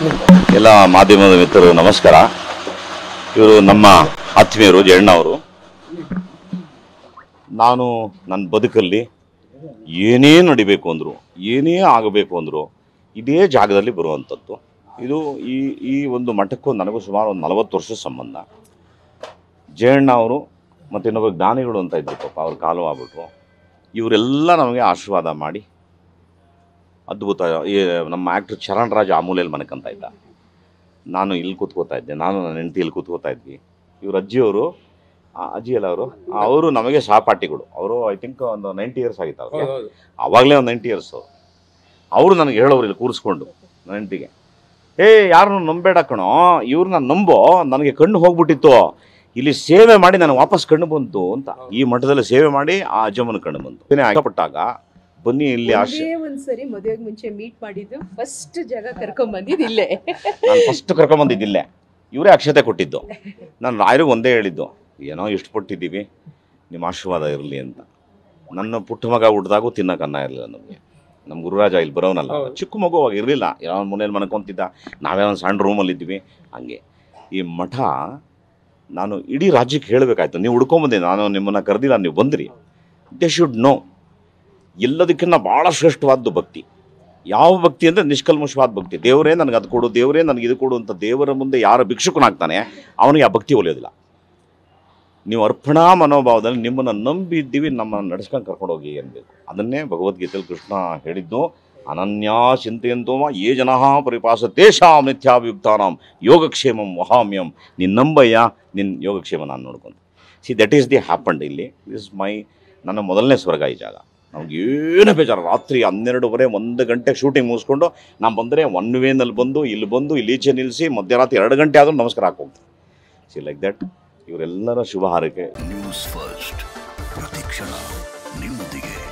ಎಲ್ಲ ಮಾಧ್ಯಮದ ಮಿತ್ರರು ನಮಸ್ಕಾರ ಇವರು ನಮ್ಮ ಆತ್ಮೀಯರು ಜಯಣ್ಣ ಅವರು ನಾನು ನನ್ನ ಬದುಕಲ್ಲಿ ಏನೇ ನಡಿಬೇಕು ಅಂದರು ಏನೇ ಆಗಬೇಕು ಅಂದರು ಇದೇ ಜಾಗದಲ್ಲಿ ಬರುವಂಥದ್ದು ಇದು ಈ ಈ ಒಂದು ಮಠಕ್ಕೂ ನನಗೂ ಸುಮಾರು ಒಂದು ನಲವತ್ತು ವರ್ಷದ ಸಂಬಂಧ ಜಯಣ್ಣ ಅವರು ಮತ್ತು ಇನ್ನೊಬ್ಬ ಜ್ಞಾನಿಗಳು ಅಂತ ಇದ್ರು ಪಾಪ ಅವ್ರ ಕಾಲು ಆಗ್ಬಿಟ್ರು ಇವರೆಲ್ಲ ನಮಗೆ ಆಶೀರ್ವಾದ ಮಾಡಿ ಅದ್ಭುತ ಈ ನಮ್ಮ ಆ್ಯಕ್ಟ್ರ್ ಚರಣ್ ರಾಜ್ ಆ ಮೂಲೆಯಲ್ಲಿ ಮನೆಕಂತ ಇದ್ದ ನಾನು ಇಲ್ಲಿ ಕೂತ್ಕೋತಾ ಇದ್ದೆ ನಾನು ನನ್ನ ಹೆಂಡತಿ ಇಲ್ಲಿ ಕೂತ್ಕೋತಾ ಇದ್ವಿ ಇವ್ರ ಅಜ್ಜಿಯವರು ಆ ಅಜ್ಜಿ ಎಲ್ಲ ಅವರು ಅವರು ನಮಗೆ ಸಹಪಾಠಿಗಳು ಅವರು ಐ ಥಿಂಕ್ ಒಂದು ನೈಂಟಿ ಇಯರ್ಸ್ ಆಗಿತ್ತು ಅವ್ರಿಗೆ ಅವಾಗಲೇ ಒಂದು ನೈಂಟಿ ಇಯರ್ಸ್ ಅವರು ಅವರು ನನಗೆ ಹೇಳೋರು ಇಲ್ಲಿ ಕೂರಿಸ್ಕೊಂಡು ನನ್ನ ಹೆಂಡತಿಗೆ ಏ ಯಾರನ್ನು ನಂಬೇಡ ಕಣೋ ಇವ್ರನ್ನ ನಂಬೋ ನನಗೆ ಕಣ್ಣು ಹೋಗ್ಬಿಟ್ಟಿತ್ತು ಇಲ್ಲಿ ಸೇವೆ ಮಾಡಿ ನನಗೆ ವಾಪಸ್ ಕಣ್ಣು ಬಂತು ಅಂತ ಈ ಮಠದಲ್ಲಿ ಸೇವೆ ಮಾಡಿ ಆ ಅಜ್ಜಮ್ಮನ ಕಣ್ಣು ಬಂತು ಇದನ್ನೇ ಆಗಪಟ್ಟಾಗ ಬನ್ನಿ ಇಲ್ಲಿ ಆಶೆ ಒಂದೇ ಒಂದ್ಸರಿ ಮದುವೆಗೆ ಮುಂಚೆ ಮೀಟ್ ಮಾಡಿದ್ದು ಫಸ್ಟ್ ಜಾಗ ಕರ್ಕೊಂಡ್ ಬಂದಿದ್ದು ಇಲ್ಲೇ ನಾನು ಫಸ್ಟ್ ಕರ್ಕೊಂಬಂದಿದ್ದಿಲ್ಲೇ ಇವರೇ ಅಕ್ಷತೆ ಕೊಟ್ಟಿದ್ದು ನಾನು ರಾಯರಿಗೆ ಒಂದೇ ಹೇಳಿದ್ದು ಏನೋ ಇಷ್ಟು ಕೊಟ್ಟಿದ್ದೀವಿ ನಿಮ್ಮ ಆಶೀರ್ವಾದ ಇರಲಿ ಅಂತ ನನ್ನ ಪುಟ್ಟ ಮಗ ಹುಟ್ಟಿದಾಗೂ ತಿನ್ನಕ್ಕೆ ಅನ್ನ ಇರಲಿಲ್ಲ ನಮಗೆ ನಮ್ಮ ಗುರುರಾಜ ಇಲ್ಲಿ ಬರೋನಲ್ಲ ಚಿಕ್ಕ ಮಗು ಅವಾಗ ಇರಲಿಲ್ಲ ಯಾವ ಮನೇಲಿ ಮನ್ಕೊಂತಿದ್ದ ನಾವೇ ಒಂದು ಸಣ್ಣ ರೂಮಲ್ಲಿ ಇದ್ವಿ ಹಂಗೆ ಈ ಮಠ ನಾನು ಇಡೀ ರಾಜ್ಯಕ್ಕೆ ಹೇಳಬೇಕಾಯ್ತು ನೀವು ಹುಡ್ಕೊಂಬಂದೆ ನಾನು ನಿಮ್ಮನ್ನು ಕರೆದಿಲ್ಲ ನೀವು ಬಂದ್ರಿ ದೇ ಶುಡ್ ನೋ ಎಲ್ಲದಕ್ಕಿಂತ ಭಾಳ ಶ್ರೇಷ್ಠವಾದ್ದು ಭಕ್ತಿ ಯಾವ ಭಕ್ತಿ ಅಂದರೆ ನಿಷ್ಕಲ್ಮಶವಾದ ಭಕ್ತಿ ದೇವರೇ ನನಗೆ ಅದು ಕೊಡು ದೇವರೇ ನನಗೆ ಇದು ಕೊಡು ಅಂತ ದೇವರ ಮುಂದೆ ಯಾರ ಭಿಕ್ಷುಕನಾಗ್ತಾನೆ ಅವನಿಗೆ ಆ ಭಕ್ತಿ ಒಲಿಯೋದಿಲ್ಲ ನೀವು ಅರ್ಪಣಾ ಮನೋಭಾವದಲ್ಲಿ ನಿಮ್ಮನ್ನು ನಂಬಿದ್ದೀವಿ ನಮ್ಮನ್ನು ನಡ್ಸ್ಕೊಂಡು ಕರ್ಕೊಂಡು ಹೋಗಿ ಅನ್ಬೇಕು ಅದನ್ನೇ ಭಗವದ್ಗೀತೆಯಲ್ಲಿ ಕೃಷ್ಣ ಹೇಳಿದ್ದು ಅನನ್ಯಾ ಚಿಂತೆಯಂತೋಮ ಯೇ ಜನಃ ಪರಿಪಾಸ ತೇಷಾಂ ನಿತ್ಯಾಭಿಯುಕ್ತಾನಾಂ ಯೋಗಕ್ಷೇಮಂ ವಹಾಮ್ಯಂ ನಿನ್ನ ನಂಬಯ್ಯ ನಿನ್ನ ಯೋಗಕ್ಷೇಮ ನಾನು ನೋಡ್ಕೊಂಡು see that is the happened ಇಲ್ಲಿ ದಿಸ್ ಮೈ ನನ್ನ ಮೊದಲನೇ ಸ್ವರ್ಗ ಈ ಜಾಗ ನಮ್ಗೆ ಏನು ಬೇಜಾರು ರಾತ್ರಿ ಹನ್ನೆರಡುವರೆ ಒಂದು ಗಂಟೆಗೆ ಶೂಟಿಂಗ್ ಮುಗಿಸ್ಕೊಂಡು ನಾನು ಬಂದರೆ ಒನ್ ವೇನಲ್ಲಿ ಬಂದು ಇಲ್ಲಿ ಬಂದು ಇಲ್ಲಿ ಈಚೆ ನಿಲ್ಲಿಸಿ ಮಧ್ಯರಾತ್ರಿ ಎರಡು ಗಂಟೆ ಆದರೂ ನಮಸ್ಕಾರ ಹಾಕೋಗ್ತೀನಿ ಸಿ ಲೈಕ್ ದಟ್ ಇವರೆಲ್ಲರ ಶುಭ ಹಾರೈಕೆ ನ್ಯೂಸ್ ಫಸ್ಟ್ ಪ್ರತಿಕ್ಷಣ ನಿಮ್ಮೊಂದಿಗೆ